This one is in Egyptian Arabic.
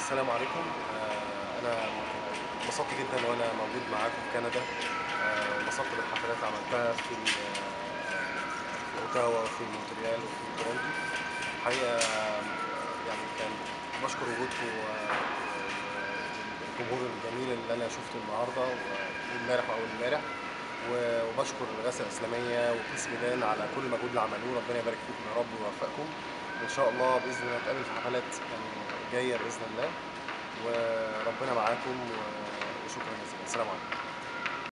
السلام عليكم آه، انا انبسطت جدا وانا موجود معاكم في كندا آه، انبسطت بالحفلات اللي عملتها في ال- في اوتاوا وفي مونتريال وفي تورونتو الحقيقه آه، يعني كان بشكر وجودكم والجمهور الجميل اللي انا شفته النهارده وامبارح واول امبارح و- وبشكر الرئاسه الاسلاميه وقيس ميدان على كل المجهود اللي عملوه ربنا يبارك فيكم يا رب ويوفقكم وان شاء الله باذن الله نتقابل في حفلات يعني جايه باذن الله وربنا معاكم و- وشكرا جزيلا السلام عليكم